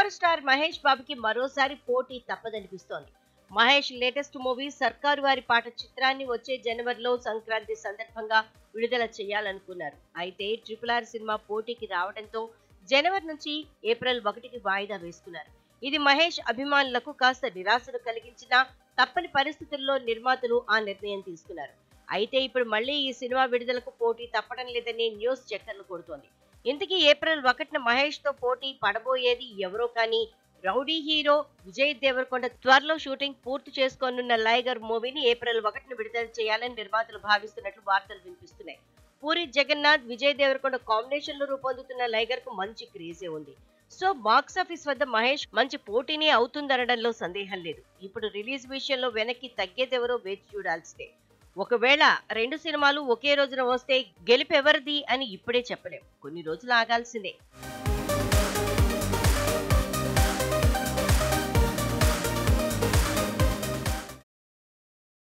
super star Mahesh బాబుకి మరోసారి పోటీ తప్పదనిపిస్తోంది మహేష్ లేటెస్ట్ మూవీ సర్కారు వారి పాట చిత్రాన్ని వచ్చే జనవరిలో సంక్రాంతి సందర్భంగా విడుదల చేయాలనుకున్నారు అయితే ట్రిపుల్ ఆర్ సినిమా పోటీకి రావడంతో జనవరి నుంచి ఏప్రిల్ ఒకటికి వాయిదా వేసుకున్నారు ఇది మహేష్ అభిమానులకు కాస్త నిరాశను కలిగించినా తప్పని పరిస్థితుల్లో నిర్మాతలు ఆ నిర్ణయం తీసుకున్నారు అయితే ఇప్పుడు మళ్ళీ ఈ సినిమా విడుదలకు పోటీ తప్పడం లేదని న్యూస్ చక్కర్లు కొడుతోంది ఇంతకీ ఏప్రిల్ ఒకటిన మహేష్ తో పోటీ పడబోయేది ఎవరో కానీ రౌడీ హీరో విజయ్ దేవరకొండ త్వరలో షూటింగ్ పూర్తి చేసుకోనున్న లైగర్ మూవీని ఏప్రిల్ ఒకటిన విడుదల చేయాలని నిర్మాతలు భావిస్తున్నట్లు వార్తలు వినిపిస్తున్నాయి పూరి జగన్నాథ్ విజయ్ దేవరకొండ కాంబినేషన్ లో రూపొందుతున్న లైగర్ కు మంచి క్రేజే ఉంది సో బాక్స్ ఆఫీస్ వద్ద మహేష్ మంచి పోటీనే అవుతుందనడంలో సందేహం లేదు ఇప్పుడు రిలీజ్ విషయంలో వెనక్కి తగ్గేదెవరో వేచి చూడాల్సిందే ఒకవేళ రెండు సినిమాలు ఒకే రోజున వస్తే గెలుపెవరిది అని ఇప్పుడే చెప్పలేం కొన్ని రోజులు ఆగాల్సిందే